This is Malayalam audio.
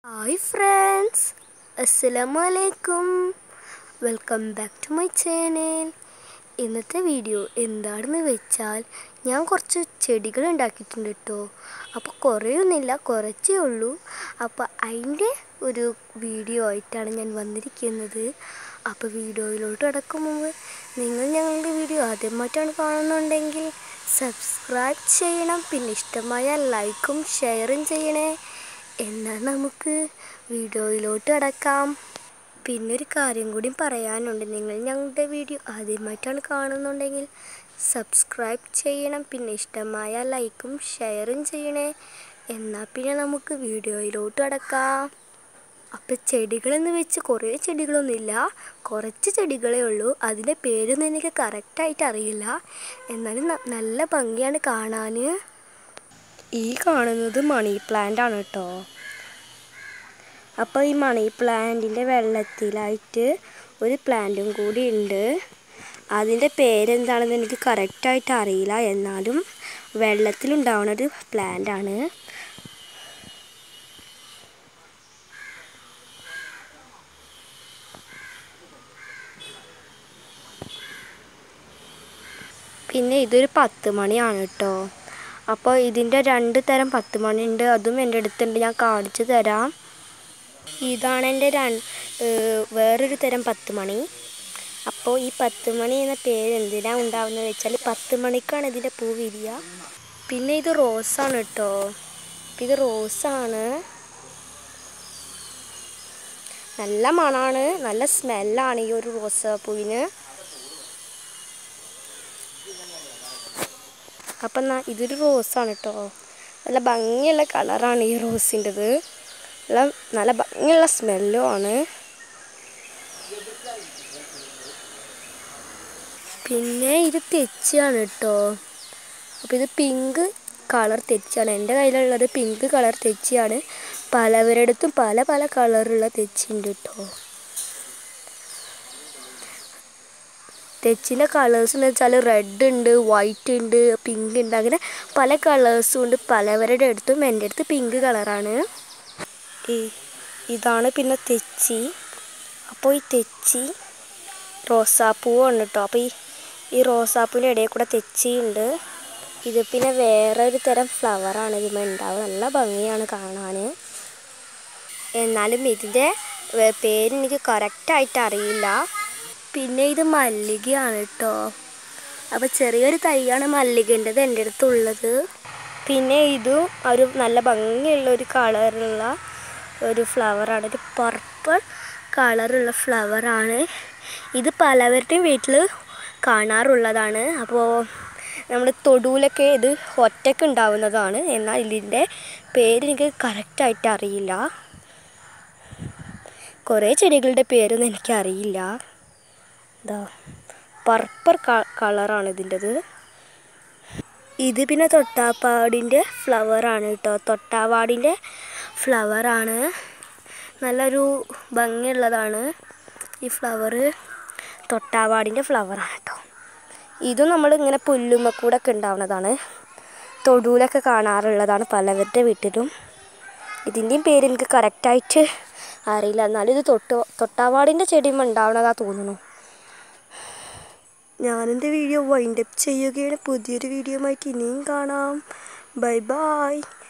ഹായ് ഫ്രണ്ട്സ് അസ്സലാമു അലൈക്കും welcome back to my channel ഇന്നത്തെ വീഡിയോ എന്താണെന്ന് വെച്ചാൽ ഞാൻ കുറച്ച് ചെടികൾ ഉണ്ടാക്കിയിട്ടുണ്ട് കേട്ടോ അപ്പോൾ കുറേയൊന്നുമില്ല കുറച്ചേ ഉള്ളൂ അപ്പോൾ അതിൻ്റെ ഒരു വീഡിയോ ആയിട്ടാണ് ഞാൻ വന്നിരിക്കുന്നത് അപ്പോൾ വീഡിയോയിലോട്ട് കിടക്കും മുമ്പ് നിങ്ങൾ ഞങ്ങളുടെ വീഡിയോ ആദ്യമായിട്ടാണ് കാണുന്നുണ്ടെങ്കിൽ സബ്സ്ക്രൈബ് ചെയ്യണം പിന്നെ ഇഷ്ടമായ ലൈക്കും ഷെയറും ചെയ്യണേ എന്നാൽ നമുക്ക് വീഡിയോയിലോട്ട് അടക്കാം പിന്നെ ഒരു കാര്യം കൂടി പറയാനുണ്ട് നിങ്ങൾ ഞങ്ങളുടെ വീഡിയോ ആദ്യമായിട്ടാണ് കാണുന്നുണ്ടെങ്കിൽ സബ്സ്ക്രൈബ് ചെയ്യണം പിന്നെ ഇഷ്ടമായ ലൈക്കും ഷെയറും ചെയ്യണേ എന്നാൽ പിന്നെ നമുക്ക് വീഡിയോയിലോട്ട് അടക്കാം അപ്പം ചെടികളെന്ന് വെച്ച് കുറേ ചെടികളൊന്നുമില്ല കുറച്ച് ചെടികളേ ഉള്ളൂ അതിൻ്റെ പേരൊന്നും എനിക്ക് കറക്റ്റായിട്ട് അറിയില്ല എന്നാലും ന- നല്ല ഭംഗിയാണ് കാണാൻ ഈ കാണുന്നത് മണി പ്ലാന്റ് ആണ് കേട്ടോ അപ്പോൾ ഈ മണി പ്ലാന്റിൻ്റെ വെള്ളത്തിലായിട്ട് ഒരു പ്ലാന്റും കൂടി ഉണ്ട് അതിൻ്റെ പേരെന്താണെന്ന് എനിക്ക് കറക്റ്റായിട്ട് അറിയില്ല എന്നാലും വെള്ളത്തിലുണ്ടാവുന്ന ഒരു പ്ലാന്റ് ആണ് പിന്നെ ഇതൊരു പത്ത് മണിയാണ് കേട്ടോ അപ്പോൾ ഇതിൻ്റെ രണ്ട് തരം പത്ത് മണി ഉണ്ട് അതും എൻ്റെ അടുത്തുണ്ട് ഞാൻ കാണിച്ചു തരാം ഇതാണ് എൻ്റെ രണ്ട് വേറൊരു തരം പത്ത് മണി അപ്പോൾ ഈ പത്ത് മണി എന്ന പേര് എന്തിനാണ് ഉണ്ടാവുന്നത് വെച്ചാൽ പത്ത് മണിക്കാണ് ഇതിൻ്റെ പൂ വിരിയ പിന്നെ ഇത് റോസാണ് കേട്ടോ ഇത് റോസാണ് നല്ല മണമാണ് നല്ല സ്മെല്ലാണ് ഈ ഒരു റോസാപ്പൂവിന് അപ്പം എന്നാ ഇതൊരു റോസാണ് കേട്ടോ നല്ല ഭംഗിയുള്ള കളറാണ് ഈ റോസിൻ്റെത് നല്ല നല്ല ഭംഗിയുള്ള സ്മെല്ലും ആണ് പിന്നെ ഇത് തെച്ചിയാണ് കേട്ടോ അപ്പോൾ ഇത് പിങ്ക് കളർ തെച്ചിയാണ് എൻ്റെ കയ്യിലുള്ളത് പിങ്ക് കളർ തെച്ചിയാണ് പലവരിടത്തും പല പല കളറുള്ള തെച്ചിയുണ്ട് കേട്ടോ തെച്ചിൻ്റെ കളേഴ്സ് എന്ന് വെച്ചാൽ റെഡ് ഉണ്ട് വൈറ്റ് ഉണ്ട് പിങ്ക് ഉണ്ട് അങ്ങനെ പല കളേഴ്സും ഉണ്ട് പലവരുടെ അടുത്തും എൻ്റെ അടുത്ത് പിങ്ക് കളറാണ് ഈ ഇതാണ് പിന്നെ തെച്ചി അപ്പോൾ ഈ തെച്ചി റോസാപ്പൂവാണ് കേട്ടോ അപ്പോൾ ഈ ഈ റോസാപ്പൂവിൻ്റെ ഇടയിൽ കൂടെ തെച്ചി ഉണ്ട് ഇത് പിന്നെ വേറെ ഒരു തരം ഫ്ലവറാണ് ഇതിമ ഉണ്ടാവുക നല്ല ഭംഗിയാണ് കാണാൻ എന്നാലും ഇതിൻ്റെ വേ- പേര് എനിക്ക് കറക്റ്റായിട്ട് അറിയില്ല പിന്നെ ഇത് മല്ലികയാണ് കേട്ടോ അപ്പോൾ ചെറിയൊരു തൈയാണ് മല്ലികേൻ്റെത് എൻ്റെ അടുത്തുള്ളത് പിന്നെ ഇതും ഒരു നല്ല ഭംഗിയുള്ള ഒരു കളറുള്ള ഒരു ഫ്ലവറാണ് ഒരു പർപ്പിൾ കളറുള്ള ഫ്ലവറാണ് ഇത് പലവരുടെയും വീട്ടിൽ കാണാറുള്ളതാണ് അപ്പോൾ നമ്മുടെ തൊടുവിലൊക്കെ ഇത് ഒറ്റയ്ക്ക് ഉണ്ടാവുന്നതാണ് എന്നാൽ ഇതിൻ്റെ പേര് എനിക്ക് കറക്റ്റായിട്ട് അറിയില്ല കുറേ ചെടികളുടെ പേരൊന്നും എനിക്കറിയില്ല ഇതാ പർപ്പിൾ കളറാണ് ഇതിൻ്റെത് ഇത് പിന്നെ തൊട്ടാപ്പാടിൻ്റെ ഫ്ലവറാണ് കേട്ടോ തൊട്ടാവാടിൻ്റെ ഫ്ലവറാണ് നല്ലൊരു ഭംഗിയുള്ളതാണ് ഈ ഫ്ലവർ തൊട്ടാവാടിൻ്റെ ഫ്ലവറാണ് കേട്ടോ ഇതും നമ്മൾ ഇങ്ങനെ പുല്ലുമ്മ കൂടെ ഒക്കെ ഉണ്ടാവുന്നതാണ് തൊടുവിലൊക്കെ കാണാറുള്ളതാണ് പലവരുടെ വീട്ടിലും ഇതിൻ്റെയും പേര് എനിക്ക് കറക്റ്റായിട്ട് അറിയില്ല എന്നാലും ഇത് തൊട്ട് തൊട്ടാവാടിൻ്റെ ചെടിയുമ്പോൾ ഉണ്ടാവണതാ തോന്നുന്നു ഞാനെൻ്റെ വീഡിയോ വൈൻഡപ്പ് ചെയ്യുകയാണ് പുതിയൊരു വീഡിയോ ആയിട്ട് ഇനിയും കാണാം ബൈ ബൈ